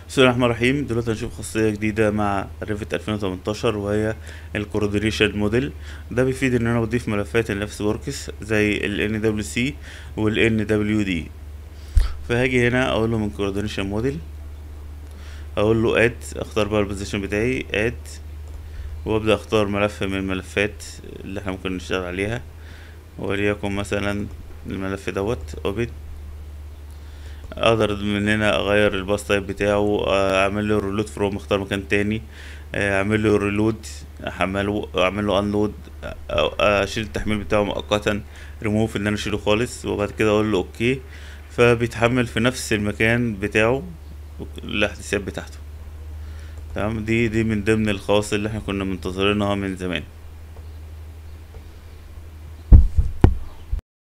بسم الله الرحمن الرحيم دلوقتي هنشوف خاصية جديدة مع ريفت 2018 وهي الكوردينيشن موديل ده بيفيد ان انا بضيف ملفات لنفس وركس زي ال NWC وال NWD فهاجي هنا اقول له من كوردينيشن موديل اقول له اد اختار بقى البوزيشن بتاعي اد وابدا اختار ملف من الملفات اللي احنا ممكن نشتغل عليها وليكن مثلا الملف دوت اوبن اقدر من هنا اغير الباص تايب بتاعه اعمل له ريلود فروم اختار مكان تاني اعمل له ريلود احمله اعمل له انلود اشيل التحميل بتاعه مؤقتا ريموف ان انا اشيله خالص وبعد كده اقول له اوكي فبيتحمل في نفس المكان بتاعه الاحداثيات بتاعته تمام دي دي من ضمن الخواص اللي احنا كنا منتظرينها من زمان